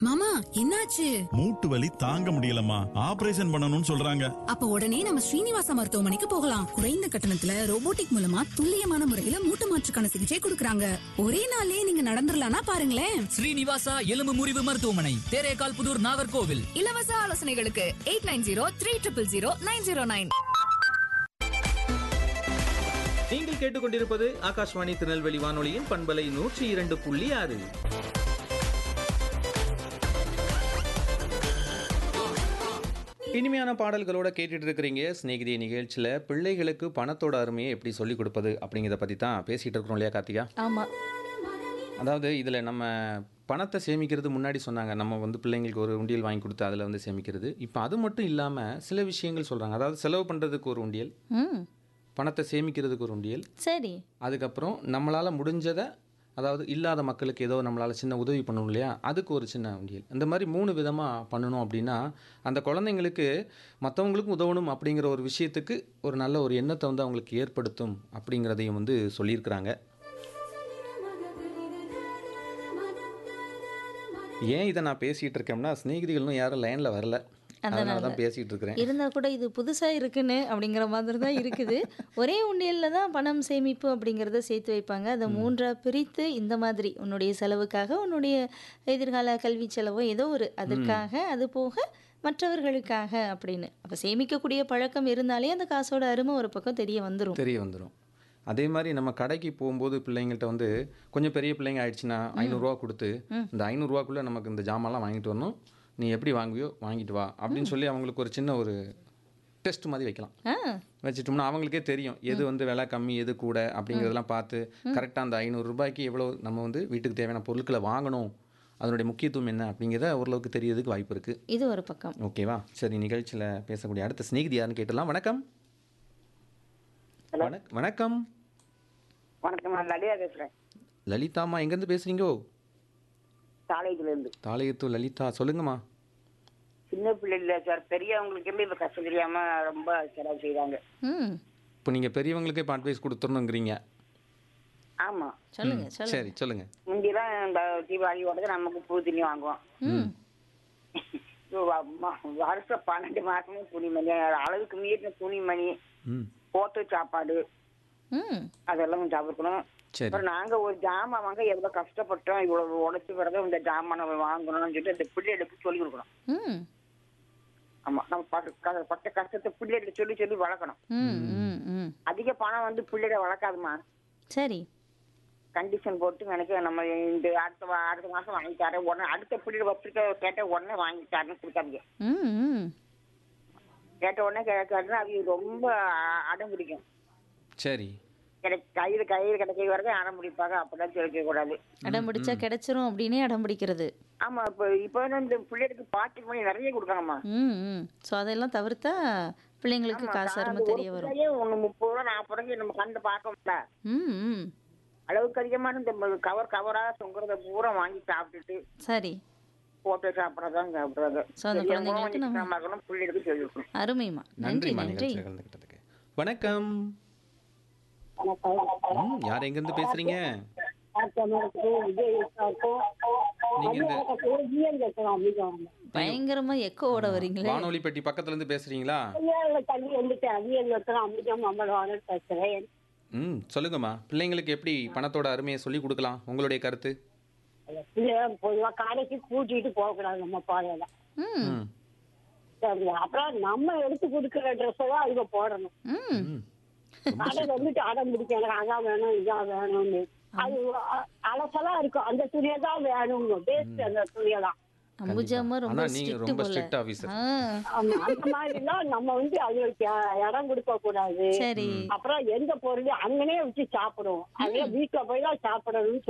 மாமா என்னாச்சு மூட்டு வலி தாங்க முடியலம்மா ஆபரேஷன் பண்ணணும்னு சொல்றாங்க அப்ப உடனே நம்ம ஸ்ரீனிவாச மருத்துவமனைக்கு போகலாம் குறைந்த கட்டணத்துல ரோபோட்டிக் மூலமா துல்லியமான முறையில மூட்டு மாற்றுக்கான சிகிச்சை கொடுக்கறாங்க ஒரே நாளே நீங்க நடந்துடலாம்னா பாருங்களேன் ஸ்ரீனிவாசா எலும்பு முறிவு மருத்துவமனை தேரேகால் புதூர் நாகர்கோவில் இலவச ஆலோசனைகளுக்கு eight nine zero three triple zero nine zero nine நீங்கள் கேட்டுக்கொண்டிருப்பது ஆகாஷ்வாணி திருநெல்வேலி வானொலியின் பண்பலை நூற்றி இரண்டு புள்ளி ஆறு இனிமையான பாடல்களோட கேட்டுட்டு இருக்கிறீங்க ஸ்நேகிதி நிகழ்ச்சியில் பிள்ளைகளுக்கு பணத்தோட அருமையை எப்படி சொல்லிக் கொடுப்பது அப்படிங்கிறத பற்றி தான் பேசிகிட்டு இருக்கிறோம் இல்லையா கார்த்திகா ஆமா அதாவது இதில் நம்ம பணத்தை சேமிக்கிறது முன்னாடி சொன்னாங்க நம்ம வந்து பிள்ளைங்களுக்கு ஒரு உண்டியல் வாங்கி கொடுத்து அதில் வந்து சேமிக்கிறது இப்போ அது மட்டும் இல்லாமல் சில விஷயங்கள் சொல்கிறாங்க அதாவது செலவு பண்ணுறதுக்கு ஒரு உண்டியல் ம் பணத்தை சேமிக்கிறதுக்கு ஒரு உண்டியல் சரி அதுக்கப்புறம் நம்மளால் முடிஞ்சதை அதாவது இல்லாத மக்களுக்கு ஏதோ நம்மளால் சின்ன உதவி பண்ணணும் இல்லையா அதுக்கு ஒரு சின்ன உண்டியல் இந்த மாதிரி மூணு விதமாக பண்ணணும் அப்படின்னா அந்த குழந்தைங்களுக்கு மற்றவங்களுக்கும் உதவணும் அப்படிங்கிற ஒரு விஷயத்துக்கு ஒரு நல்ல ஒரு எண்ணத்தை வந்து அவங்களுக்கு ஏற்படுத்தும் அப்படிங்கிறதையும் வந்து சொல்லியிருக்கிறாங்க ஏன் இதை நான் பேசிகிட்டு இருக்கேன்னா ஸ்நேகிதிகளும் யாரும் லைனில் வரல அதனால தான் பேசிகிட்டு இருக்கிறேன் இருந்தா கூட இது புதுசா இருக்குன்னு அப்படிங்கிற மாதிரி தான் இருக்குது ஒரே உண்டியல்ல தான் பணம் சேமிப்பு அப்படிங்கிறத சேர்த்து வைப்பாங்க அதை மூன்றா பிரித்து இந்த மாதிரி உன்னுடைய செலவுக்காக உன்னுடைய எதிர்கால கல்வி செலவோ ஏதோ ஒரு அதற்காக அது போக மற்றவர்களுக்காக அப்படின்னு அப்போ சேமிக்கக்கூடிய பழக்கம் இருந்தாலே அந்த காசோட அருமை ஒரு பக்கம் தெரிய வந்துடும் தெரிய வந்துடும் அதே மாதிரி நம்ம கடைக்கு போகும்போது பிள்ளைங்கள்ட்ட வந்து கொஞ்சம் பெரிய பிள்ளைங்க ஆயிடுச்சுன்னா ஐநூறுரூவா கொடுத்து இந்த ஐநூறுரூவாக்குள்ளே நமக்கு இந்த ஜாமான்லாம் வாங்கிட்டு வரணும் நீ எப்படி வாங்குவியோ வாங்கிட்டு வா அப்படின்னு சொல்லி அவங்களுக்கு ஒரு சின்ன ஒரு டெஸ்ட் மாதிரி வைக்கலாம் ஆ வச்சுட்டோம்னா அவங்களுக்கே தெரியும் எது வந்து விலை கம்மி எது கூட அப்படிங்கிறதெல்லாம் பார்த்து கரெக்டாக அந்த ஐநூறு ரூபாய்க்கு எவ்வளோ நம்ம வந்து வீட்டுக்கு தேவையான பொருட்களை வாங்கணும் அதனுடைய முக்கியத்துவம் என்ன அப்படிங்கிறத ஓரளவுக்கு தெரியறதுக்கு வாய்ப்பு இருக்குது இது ஒரு பக்கம் ஓகேவா சரி நிகழ்ச்சியில் பேசக்கூடிய அடுத்த ஸ்நேகிதி யாருன்னு கேட்டலாம் வணக்கம் வணக் வணக்கம் வணக்கம் நான் லலிதா பேசுறேன் லலிதாம்மா எங்கேருந்து பேசுகிறீங்கோ காலேஜ்ல இருந்து தாளையத்து லலிதா சொல்லுங்கம்மா சின்ன பிள்ளைல சார் பெரியவங்களுக்குமே இப்ப கஷ்டம் தெரியாம ரொம்ப செலவு செய்றாங்க ம் இப்போ நீங்கள் பெரியவங்களுக்கே இப்போ அட்வைஸ் கொடுத்துடணுங்கிறீங்க ஆமா சொல்லுங்க சொல்லுங்க சரி சொல்லுங்கள் முந்திலாம் இந்த தீபாவளியோட நமக்கு புது துணி வாங்குவோம் ம் இப்போ வ- ம- வருஷம் பன்னெண்டு மாசமும் துணிமணி அளவுக்கு மீறின துணிமணி ம் போட்டு சாப்பாடு ம் அதெல்லாம் தவிர்க்கணும் சரி அப்புறம் நாங்க ஒரு ஜாமான் வாங்க எவ்வளவு கஷ்டப்பட்டோம் இவ்வளவு உழைச்சு பிறகு இந்த ஜாமானை வாங்கணும்னு சொல்லிட்டு அந்த பிள்ளைகளுக்கு சொல்லி கொடுக்கணும் ம் ஆமா நம்ம பட்ட க- பட்ட கஷ்டத்தை பிள்ளைகளுக்கு சொல்லி சொல்லி வளர்க்கணும் ம் ம் ம் அதிக பணம் வந்து பிள்ளைகளை வளர்க்காதுமா சரி கண்டிஷன் போட்டு எனக்கு நம்ம இந்த அடுத்த வா- அடுத்த மாசம் வாங்கி தரேன் உடனே அடுத்த பிள்ளை வச்சுக்க கேட்ட உடனே வாங்கி தரேன்னு கொடுக்காதீங்க ம் ம் கேட்ட உடனே கேட்காதுன்னா அவங்க ரொம்ப அ- அடம் பிடிக்கும் சரி கிடை கையில் கையில் கிடைக்க வரைக்கும் அடம் பிடிப்பாங்க அப்படிலாம் சொல்லிக்க கூடாது அடம் பிடிச்சா கிடைச்சிரும் அப்படின்னே அடம் பிடிக்கிறது ஆமா இப்போ இப்போ வந்து இந்த பிள்ளைகளுக்கு பாக்கெட் மணி நிறைய கொடுக்காங்கம்மா ம் ம் ஸோ அதெல்லாம் தவிர்த்தா பிள்ளைங்களுக்கு காசு அருமை தெரிய வரும் பிள்ளையே ஒன்று முப்பது ரூபா நாற்பது ரூபாய்க்கு நம்ம கண்டு பார்க்க முடியல ம் ம் அளவுக்கு அதிகமான இந்த கவர் கவராக தொங்குறத பூரா வாங்கி சாப்பிட்டுட்டு சரி போட்டு சாப்பிட்றதான் சாப்பிட்றது So, அந்த குழந்தைங்களுக்கு நம்ம- இருக்கணும் பிள்ளைகளுக்கு சொல்லி கொடுக்கணும் அருமைமா நன்றி நன்றிம்மா நன்றி நிகழ்ச்சியில் கலந்துக்கிட்டதுக்கு வணக்கம் ம் யார் எங்கேருந்து பேசுகிறீங்க நீங்கள் இந்த பயங்கரமா எக்கோவோட வரீங்களே வானொலி பெட்டி பக்கத்துலேருந்து பேசுகிறீங்களா ம் சொல்லுங்கம்மா பிள்ளைங்களுக்கு எப்படி பணத்தோட அருமையை சொல்லி கொடுக்கலாம் உங்களுடைய கருத்து பொதுவா கடைக்கு கூட்டிட்டு போக கூடாது நம்ம பாதையில ம் ம் சரி அப்புறம் நம்ம எடுத்து கொடுக்குற ட்ரெஸ் தான் அவங்க போடணும் ம் ம் கடையில வந்துட்டு அடம் பிடிக்க எனக்கு அதான் வேணும் இதான் வேணும்னு அது அ- அலசலா இருக்கும் அந்த துணியை தான் வேணும் வேஸ்ட் அந்த துணியை தான் அம்புஜாமா ரொம்ப ஆனால் நீங்கள் ஸ்ட்ரிக்ட் ரொம்ப போல ஸ்ட்ரிக்ட் ஆஃபீஸர் ஆ ஆமா, அந்த மாதிரிலாம் நம்ம வந்து அதுக்கு இடம் கொடுக்க கூடாது சரி அப்புறம் எந்த பொருள் அங்கனே வச்சு சாப்பிடுவோம் அதே வீட்டுல போய் தான் சாப்பிடணும்னு